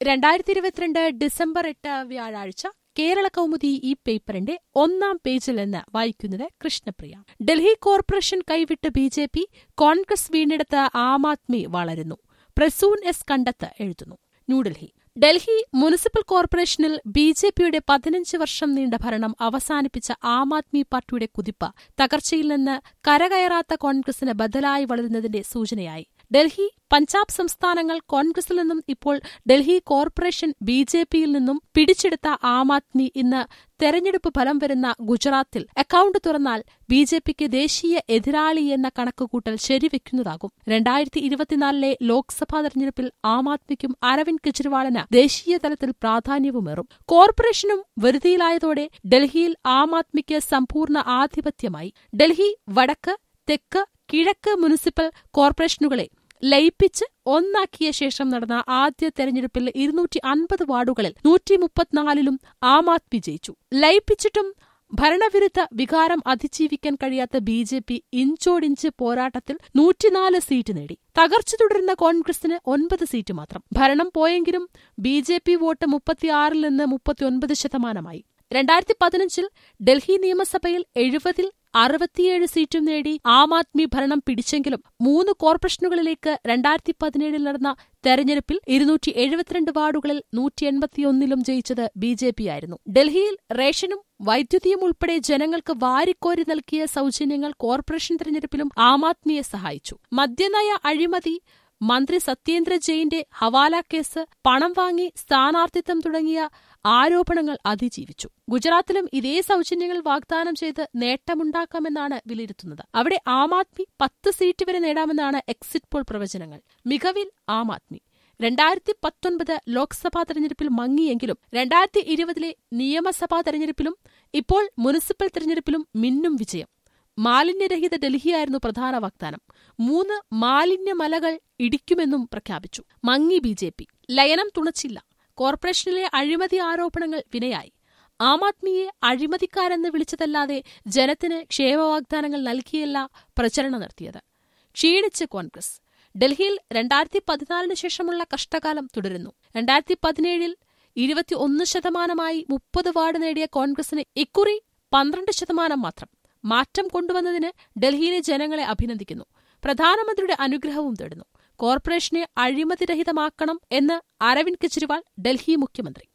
രണ്ടായിരത്തി ഇരുപത്തിരണ്ട് ഡിസംബർ എട്ട് വ്യാഴാഴ്ച കേരള കൗമുദി ഈ പേപ്പറിന്റെ ഒന്നാം പേജിൽ നിന്ന് വായിക്കുന്നത് കൃഷ്ണപ്രിയ ഡൽഹി കോർപ്പറേഷൻ കൈവിട്ട് ബി ജെ പി കോൺഗ്രസ് വീണ്ടെടുത്ത് ആം ആദ്മി വളരുന്നു പ്രസൂൻ എസ് കണ്ടത്ത് എഴുതുന്നു ന്യൂഡൽഹി ഡൽഹി മുനിസിപ്പൽ കോർപ്പറേഷനിൽ ബി ജെ പിയുടെ പതിനഞ്ച് വർഷം നീണ്ട ഭരണം അവസാനിപ്പിച്ച ആം ആദ്മി പാർട്ടിയുടെ കുതിപ്പ് തകർച്ചയിൽ നിന്ന് കരകയറാത്ത കോൺഗ്രസിന് ബദലായി വളരുന്നതിന്റെ സൂചനയായി ഡൽഹി പഞ്ചാബ് സംസ്ഥാനങ്ങൾ കോൺഗ്രസിൽ നിന്നും ഇപ്പോൾ ഡൽഹി കോർപ്പറേഷൻ ബി ജെ പിയിൽ നിന്നും പിടിച്ചെടുത്ത ആം ആദ്മി ഇന്ന് തെരഞ്ഞെടുപ്പ് ഫലം വരുന്ന ഗുജറാത്തിൽ അക്കൌണ്ട് തുറന്നാൽ ബി ജെ പിക്ക് ദേശീയ എതിരാളി എന്ന കണക്കുകൂട്ടൽ ശരിവെക്കുന്നതാകും രണ്ടായിരത്തി ഇരുപത്തിനാലിലെ ലോക്സഭാ തെരഞ്ഞെടുപ്പിൽ ആം ആദ്മിക്കും അരവിന്ദ് കെജ്രിവാളിന് ദേശീയ തലത്തിൽ പ്രാധാന്യവുമേറും കോർപ്പറേഷനും വെറുതിയിലായതോടെ ഡൽഹിയിൽ ആം ആദ്മിക്ക് സമ്പൂർണ്ണ ആധിപത്യമായി ഡൽഹി വടക്ക് തെക്ക് കിഴക്ക് മുനിസിപ്പൽ കോർപ്പറേഷനുകളെ ലയിപ്പിച്ച് ഒന്നാക്കിയ ശേഷം നടന്ന ആദ്യ തെരഞ്ഞെടുപ്പിൽ ഇരുന്നൂറ്റി അൻപത് വാർഡുകളിൽ നൂറ്റി മുപ്പത്തിനാലിലും ആം ആദ്മി ജയിച്ചു ലയിപ്പിച്ചിട്ടും ഭരണവിരുദ്ധ വികാരം അതിജീവിക്കാൻ കഴിയാത്ത ബി ജെ പി ഇഞ്ചോടിഞ്ച് പോരാട്ടത്തിൽ നൂറ്റിനാല് സീറ്റ് നേടി തകർച്ച തുടരുന്ന കോൺഗ്രസിന് ഒൻപത് സീറ്റ് മാത്രം ഭരണം പോയെങ്കിലും ബി ജെ പി വോട്ട് മുപ്പത്തിയാറിൽ നിന്ന് മുപ്പത്തിയൊൻപത് ശതമാനമായി രണ്ടായിരത്തി പതിനഞ്ചിൽ ഡൽഹി നിയമസഭയിൽ എഴുപതിൽ അറുപത്തിയേഴ് സീറ്റും നേടി ആം ആദ്മി ഭരണം പിടിച്ചെങ്കിലും മൂന്ന് കോർപ്പറേഷനുകളിലേക്ക് രണ്ടായിരത്തി പതിനേഴിൽ നടന്ന തെരഞ്ഞെടുപ്പിൽ ഇരുന്നൂറ്റി എഴുപത്തിരണ്ട് വാർഡുകളിൽ നൂറ്റി എൺപത്തിയൊന്നിലും ജയിച്ചത് ബി ജെ പി ആയിരുന്നു ഡൽഹിയിൽ റേഷനും വൈദ്യുതിയും ഉൾപ്പെടെ ജനങ്ങൾക്ക് വാരിക്കോരി നൽകിയ സൗജന്യങ്ങൾ കോർപ്പറേഷൻ തെരഞ്ഞെടുപ്പിലും ആം ആദ്മിയെ സഹായിച്ചു മദ്യനയ അഴിമതി മന്ത്രി സത്യേന്ദ്ര ജെയിന്റെ ഹവാല കേസ് പണം വാങ്ങി സ്ഥാനാർത്ഥിത്വം തുടങ്ങിയ ആരോപണങ്ങൾ അതിജീവിച്ചു ഗുജറാത്തിലും ഇതേ സൗജന്യങ്ങൾ വാഗ്ദാനം ചെയ്ത് നേട്ടമുണ്ടാക്കാമെന്നാണ് വിലയിരുത്തുന്നത് അവിടെ ആം ആദ്മി പത്ത് സീറ്റ് വരെ നേടാമെന്നാണ് എക്സിറ്റ് പോൾ പ്രവചനങ്ങൾ മികവിൽ ആം ആദ്മി രണ്ടായിരത്തി പത്തൊൻപത് ലോക്സഭാ തെരഞ്ഞെടുപ്പിൽ മങ്ങിയെങ്കിലും രണ്ടായിരത്തി ഇരുപതിലെ നിയമസഭാ തെരഞ്ഞെടുപ്പിലും ഇപ്പോൾ മുനിസിപ്പൽ തെരഞ്ഞെടുപ്പിലും മിന്നും വിജയം മാലിന്യരഹിത ഡൽഹിയായിരുന്നു പ്രധാന വാഗ്ദാനം മൂന്ന് മാലിന്യമലകൾ ഇടിക്കുമെന്നും പ്രഖ്യാപിച്ചു മങ്ങി ബി ജെ പി ലയനം തുണച്ചില്ല കോർപ്പറേഷനിലെ അഴിമതി ആരോപണങ്ങൾ വിനയായി ആം ആദ്മിയെ അഴിമതിക്കാരെന്ന് വിളിച്ചതല്ലാതെ ജനത്തിന് ക്ഷേമവാഗ്ദാനങ്ങൾ നൽകിയല്ല പ്രചരണം നടത്തിയത് ക്ഷീണിച്ച് കോൺഗ്രസ് ഡൽഹിയിൽ രണ്ടായിരത്തി പതിനാലിന് ശേഷമുള്ള കഷ്ടകാലം തുടരുന്നു രണ്ടായിരത്തി പതിനേഴിൽ ഇരുപത്തിയൊന്ന് ശതമാനമായി മുപ്പത് വാർഡ് നേടിയ കോൺഗ്രസിന് ഇക്കുറി പന്ത്രണ്ട് ശതമാനം മാത്രം മാറ്റം കൊണ്ടുവന്നതിന് ഡൽഹിയിലെ ജനങ്ങളെ അഭിനന്ദിക്കുന്നു പ്രധാനമന്ത്രിയുടെ അനുഗ്രഹവും തേടുന്നു കോർപ്പറേഷനെ അഴിമതിരഹിതമാക്കണം എന്ന് അരവിന്ദ് കെജ്രിവാൾ ഡൽഹി മുഖ്യമന്ത്രി